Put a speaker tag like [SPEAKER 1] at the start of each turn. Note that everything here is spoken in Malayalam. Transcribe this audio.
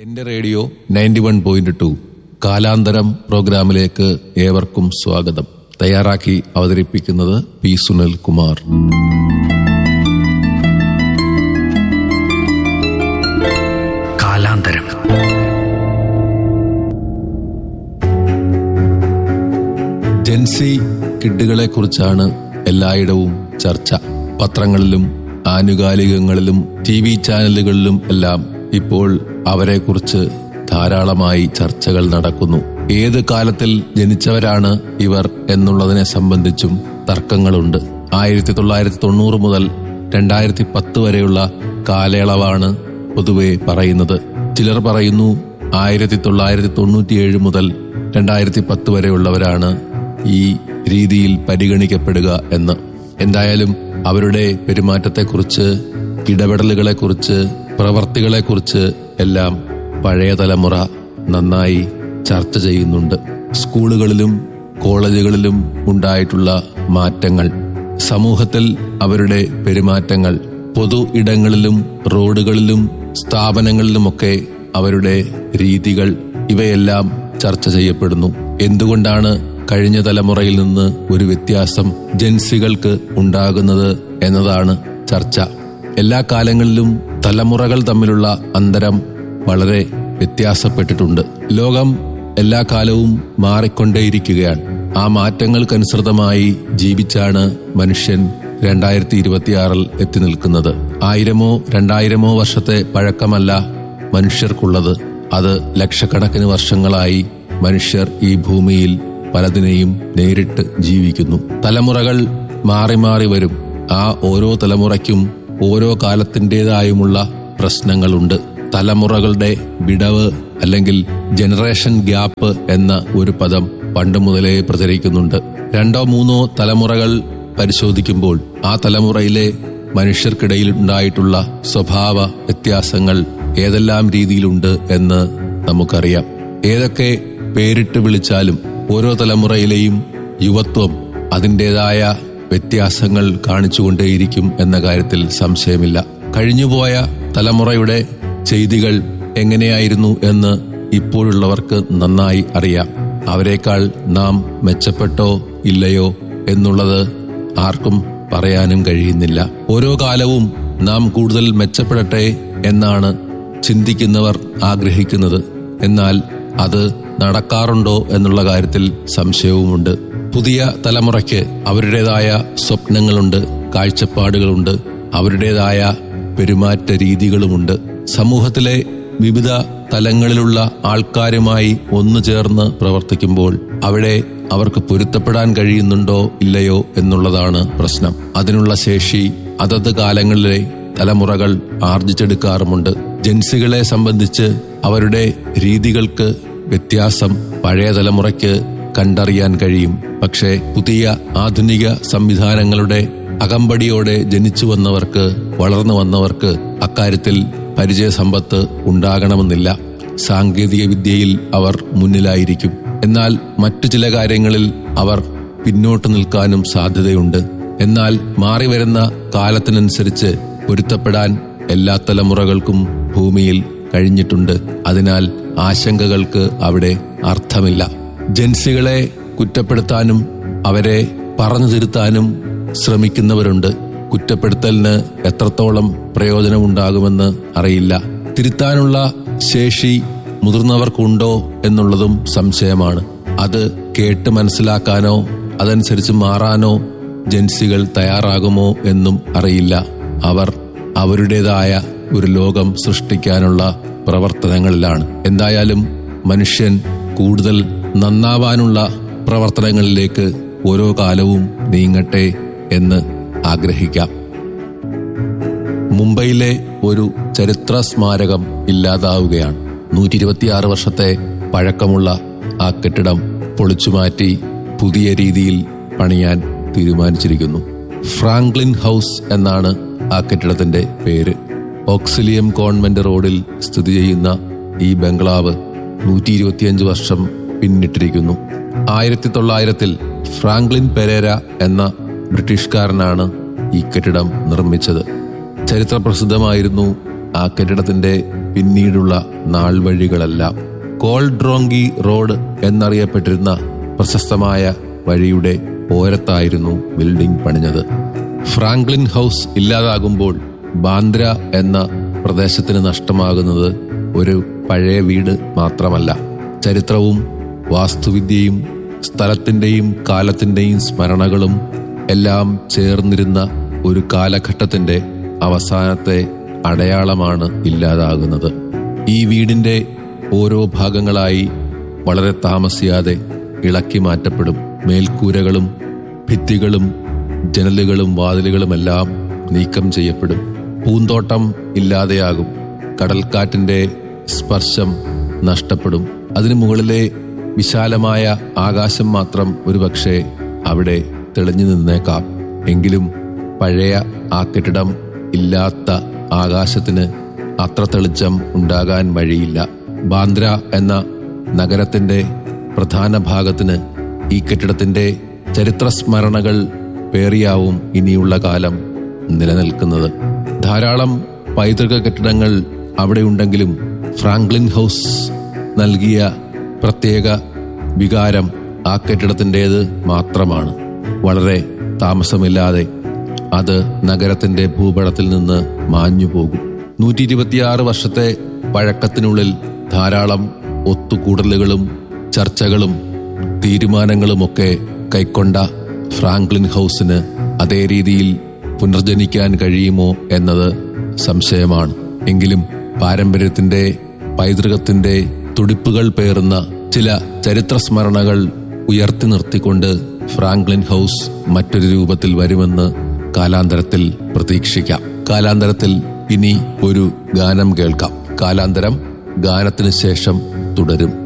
[SPEAKER 1] എന്റെ radio ninety one point two Kalantharam പ്രോഗ്രാമിലേക്ക് ഏവർക്കും സ്വാഗതം തയ്യാറാക്കി അവതരിപ്പിക്കുന്നത് പി സുനിൽ കുമാർ
[SPEAKER 2] കാലാന്തരം
[SPEAKER 1] ജെൻസി കിഡുകളെ കുറിച്ചാണ് എല്ലായിടവും ചർച്ച പത്രങ്ങളിലും ആനുകാലികങ്ങളിലും ടി വി ചാനലുകളിലും എല്ലാം ഇപ്പോൾ അവരെക്കുറിച്ച് ധാരാളമായി ചർച്ചകൾ നടക്കുന്നു ഏത് കാലത്തിൽ ജനിച്ചവരാണ് ഇവർ എന്നുള്ളതിനെ സംബന്ധിച്ചും തർക്കങ്ങളുണ്ട് ആയിരത്തി തൊള്ളായിരത്തി തൊണ്ണൂറ് മുതൽ രണ്ടായിരത്തി പത്ത് വരെയുള്ള കാലയളവാണ് പൊതുവെ പറയുന്നത് ചിലർ പറയുന്നു ആയിരത്തി തൊള്ളായിരത്തി തൊണ്ണൂറ്റിയേഴ് മുതൽ രണ്ടായിരത്തി പത്ത് വരെയുള്ളവരാണ് ഈ രീതിയിൽ പരിഗണിക്കപ്പെടുക എന്ന് എന്തായാലും അവരുടെ പെരുമാറ്റത്തെക്കുറിച്ച് ഇടപെടലുകളെക്കുറിച്ച് പ്രവർത്തികളെക്കുറിച്ച് എല്ലാം പഴയ തലമുറ നന്നായി ചർച്ച ചെയ്യുന്നുണ്ട് സ്കൂളുകളിലും കോളേജുകളിലും ഉണ്ടായിട്ടുള്ള മാറ്റങ്ങൾ സമൂഹത്തിൽ അവരുടെ പെരുമാറ്റങ്ങൾ പൊതു ഇടങ്ങളിലും റോഡുകളിലും സ്ഥാപനങ്ങളിലുമൊക്കെ അവരുടെ രീതികൾ ഇവയെല്ലാം ചർച്ച ചെയ്യപ്പെടുന്നു എന്തുകൊണ്ടാണ് കഴിഞ്ഞ തലമുറയിൽ നിന്ന് ഒരു വ്യത്യാസം ജൻസികൾക്ക് ഉണ്ടാകുന്നത് എന്നതാണ് ചർച്ച എല്ലാ കാലങ്ങളിലും തലമുറകൾ തമ്മിലുള്ള അന്തരം വളരെ വ്യത്യാസപ്പെട്ടിട്ടുണ്ട് ലോകം എല്ലാ കാലവും മാറിക്കൊണ്ടേയിരിക്കുകയാണ് ആ മാറ്റങ്ങൾക്കനുസൃതമായി ജീവിച്ചാണ് മനുഷ്യൻ രണ്ടായിരത്തി ഇരുപത്തിയാറിൽ എത്തി നിൽക്കുന്നത് ആയിരമോ രണ്ടായിരമോ വർഷത്തെ പഴക്കമല്ല മനുഷ്യർക്കുള്ളത് അത് ലക്ഷക്കണക്കിന് വർഷങ്ങളായി മനുഷ്യർ ഈ ഭൂമിയിൽ പലതിനെയും നേരിട്ട് ജീവിക്കുന്നു തലമുറകൾ മാറി മാറി വരും ആ ഓരോ തലമുറയ്ക്കും ഓരോ കാലത്തിൻ്റെതായുമുള്ള പ്രശ്നങ്ങളുണ്ട് തലമുറകളുടെ വിടവ് അല്ലെങ്കിൽ ജനറേഷൻ ഗ്യാപ്പ് എന്ന ഒരു പദം പണ്ട് മുതലേ പ്രചരിക്കുന്നുണ്ട് രണ്ടോ മൂന്നോ തലമുറകൾ പരിശോധിക്കുമ്പോൾ ആ തലമുറയിലെ മനുഷ്യർക്കിടയിൽ ഉണ്ടായിട്ടുള്ള സ്വഭാവ വ്യത്യാസങ്ങൾ ഏതെല്ലാം രീതിയിലുണ്ട് എന്ന് നമുക്കറിയാം ഏതൊക്കെ പേരിട്ട് വിളിച്ചാലും ഓരോ തലമുറയിലെയും യുവത്വം അതിൻ്റെതായ വ്യത്യാസങ്ങൾ കാണിച്ചുകൊണ്ടേയിരിക്കും എന്ന കാര്യത്തിൽ സംശയമില്ല കഴിഞ്ഞുപോയ തലമുറയുടെ ചെയ്തികൾ എങ്ങനെയായിരുന്നു എന്ന് ഇപ്പോഴുള്ളവർക്ക് നന്നായി അറിയാം അവരെക്കാൾ നാം മെച്ചപ്പെട്ടോ ഇല്ലയോ എന്നുള്ളത് ആർക്കും പറയാനും കഴിയുന്നില്ല ഓരോ കാലവും നാം കൂടുതൽ മെച്ചപ്പെടട്ടെ എന്നാണ് ചിന്തിക്കുന്നവർ ആഗ്രഹിക്കുന്നത് എന്നാൽ അത് നടക്കാറുണ്ടോ എന്നുള്ള കാര്യത്തിൽ സംശയവുമുണ്ട് പുതിയ തലമുറയ്ക്ക് അവരുടേതായ സ്വപ്നങ്ങളുണ്ട് കാഴ്ചപ്പാടുകളുണ്ട് അവരുടേതായ പെരുമാറ്റ രീതികളുമുണ്ട് സമൂഹത്തിലെ വിവിധ തലങ്ങളിലുള്ള ആൾക്കാരുമായി ഒന്നു ചേർന്ന് പ്രവർത്തിക്കുമ്പോൾ അവിടെ അവർക്ക് പൊരുത്തപ്പെടാൻ കഴിയുന്നുണ്ടോ ഇല്ലയോ എന്നുള്ളതാണ് പ്രശ്നം അതിനുള്ള ശേഷി അതത് കാലങ്ങളിലെ തലമുറകൾ ആർജിച്ചെടുക്കാറുമുണ്ട് ജൻസികളെ സംബന്ധിച്ച് അവരുടെ രീതികൾക്ക് വ്യത്യാസം പഴയ തലമുറയ്ക്ക് കണ്ടറിയാൻ കഴിയും പക്ഷേ പുതിയ ആധുനിക സംവിധാനങ്ങളുടെ അകമ്പടിയോടെ ജനിച്ചു വന്നവർക്ക് വളർന്നു വന്നവർക്ക് അക്കാര്യത്തിൽ പരിചയസമ്പത്ത് ഉണ്ടാകണമെന്നില്ല സാങ്കേതിക വിദ്യയിൽ അവർ മുന്നിലായിരിക്കും എന്നാൽ മറ്റു ചില കാര്യങ്ങളിൽ അവർ പിന്നോട്ട് നിൽക്കാനും സാധ്യതയുണ്ട് എന്നാൽ മാറിവരുന്ന കാലത്തിനനുസരിച്ച് പൊരുത്തപ്പെടാൻ എല്ലാ തലമുറകൾക്കും ഭൂമിയിൽ കഴിഞ്ഞിട്ടുണ്ട് അതിനാൽ ആശങ്കകൾക്ക് അവിടെ അർത്ഥമില്ല ജൻസികളെ കുറ്റപ്പെടുത്താനും അവരെ പറഞ്ഞു തിരുത്താനും ശ്രമിക്കുന്നവരുണ്ട് കുറ്റപ്പെടുത്തലിന് എത്രത്തോളം പ്രയോജനമുണ്ടാകുമെന്ന് അറിയില്ല തിരുത്താനുള്ള ശേഷി മുതിർന്നവർക്കുണ്ടോ എന്നുള്ളതും സംശയമാണ് അത് കേട്ട് മനസ്സിലാക്കാനോ അതനുസരിച്ച് മാറാനോ ജൻസികൾ തയ്യാറാകുമോ എന്നും അറിയില്ല അവർ അവരുടേതായ ഒരു ലോകം സൃഷ്ടിക്കാനുള്ള പ്രവർത്തനങ്ങളിലാണ് എന്തായാലും മനുഷ്യൻ കൂടുതൽ നന്നാവാനുള്ള പ്രവർത്തനങ്ങളിലേക്ക് ഓരോ കാലവും നീങ്ങട്ടെ എന്ന് ആഗ്രഹിക്കാം മുംബൈയിലെ ഒരു ചരിത്ര സ്മാരകം ഇല്ലാതാവുകയാണ് നൂറ്റി ഇരുപത്തിയാറ് വർഷത്തെ പഴക്കമുള്ള ആ കെട്ടിടം പൊളിച്ചുമാറ്റി പുതിയ രീതിയിൽ പണിയാൻ തീരുമാനിച്ചിരിക്കുന്നു ഫ്രാങ്ക്ലിൻ ഹൗസ് എന്നാണ് ആ കെട്ടിടത്തിന്റെ പേര് ഓക്സിലിയം കോൺവെന്റ് റോഡിൽ സ്ഥിതി ചെയ്യുന്ന ഈ ബംഗ്ലാവ് നൂറ്റി ഇരുപത്തിയഞ്ച് വർഷം പിന്നിട്ടിരിക്കുന്നു ആയിരത്തി തൊള്ളായിരത്തിൽ ഫ്രാങ്ക്ലിൻ പെരേര എന്ന ബ്രിട്ടീഷുകാരനാണ് ഈ കെട്ടിടം നിർമ്മിച്ചത് ചരിത്രപ്രസിദ്ധമായിരുന്നു ആ കെട്ടിടത്തിന്റെ പിന്നീടുള്ള നാൾവഴികളെല്ലാം കോൾഡ്രോങ്കി റോഡ് എന്നറിയപ്പെട്ടിരുന്ന പ്രശസ്തമായ വഴിയുടെ ഓരത്തായിരുന്നു ബിൽഡിംഗ് പണിഞ്ഞത് ഫ്രാങ്ക്ലിൻ ഹൗസ് ഇല്ലാതാകുമ്പോൾ ബാന്ദ്ര എന്ന പ്രദേശത്തിന് നഷ്ടമാകുന്നത് ഒരു പഴയ വീട് മാത്രമല്ല ചരിത്രവും വാസ്തുവിദ്യയും സ്ഥലത്തിന്റെയും കാലത്തിന്റെയും സ്മരണകളും എല്ലാം ചേർന്നിരുന്ന ഒരു കാലഘട്ടത്തിന്റെ അവസാനത്തെ അടയാളമാണ് ഇല്ലാതാകുന്നത് ഈ വീടിന്റെ ഓരോ ഭാഗങ്ങളായി വളരെ താമസിയാതെ ഇളക്കി മാറ്റപ്പെടും മേൽക്കൂരകളും ഭിത്തികളും ജനലുകളും വാതിലുകളുമെല്ലാം നീക്കം ചെയ്യപ്പെടും പൂന്തോട്ടം ഇല്ലാതെയാകും കടൽക്കാറ്റിന്റെ സ്പർശം നഷ്ടപ്പെടും അതിനു മുകളിലെ വിശാലമായ ആകാശം മാത്രം ഒരുപക്ഷെ അവിടെ തെളിഞ്ഞു നിന്നേക്കാം എങ്കിലും പഴയ ആ കെട്ടിടം ഇല്ലാത്ത ആകാശത്തിന് അത്ര തെളിച്ചം ഉണ്ടാകാൻ വഴിയില്ല ബാന്ദ്ര എന്ന നഗരത്തിന്റെ പ്രധാന ഭാഗത്തിന് ഈ കെട്ടിടത്തിന്റെ ചരിത്രസ്മരണകൾ പേറിയാവും ഇനിയുള്ള കാലം നിലനിൽക്കുന്നത് ധാരാളം പൈതൃക കെട്ടിടങ്ങൾ അവിടെയുണ്ടെങ്കിലും ഫ്രാങ്ക്ലിൻ ഹൗസ് നൽകിയ പ്രത്യേക വികാരം ആ കെട്ടിടത്തിൻ്റെത് മാത്രമാണ് വളരെ താമസമില്ലാതെ അത് നഗരത്തിന്റെ ഭൂപടത്തിൽ നിന്ന് മാഞ്ഞു പോകും നൂറ്റി ഇരുപത്തിയാറ് വർഷത്തെ പഴക്കത്തിനുള്ളിൽ ധാരാളം ഒത്തുകൂടലുകളും ചർച്ചകളും തീരുമാനങ്ങളുമൊക്കെ കൈക്കൊണ്ട ഫ്രാങ്ക്ലിൻ ഹൗസിന് അതേ രീതിയിൽ പുനർജനിക്കാൻ കഴിയുമോ എന്നത് സംശയമാണ് എങ്കിലും പാരമ്പര്യത്തിന്റെ പൈതൃകത്തിന്റെ തുടിപ്പുകൾ പേറുന്ന ചില ചരിത്രസ്മരണകൾ ഉയർത്തി നിർത്തിക്കൊണ്ട് ഫ്രാങ്ക്ലിൻ ഹൗസ് മറ്റൊരു രൂപത്തിൽ വരുമെന്ന് കാലാന്തരത്തിൽ പ്രതീക്ഷിക്കാം കാലാന്തരത്തിൽ ഇനി ഒരു ഗാനം കേൾക്കാം കാലാന്തരം ഗാനത്തിന് ശേഷം തുടരും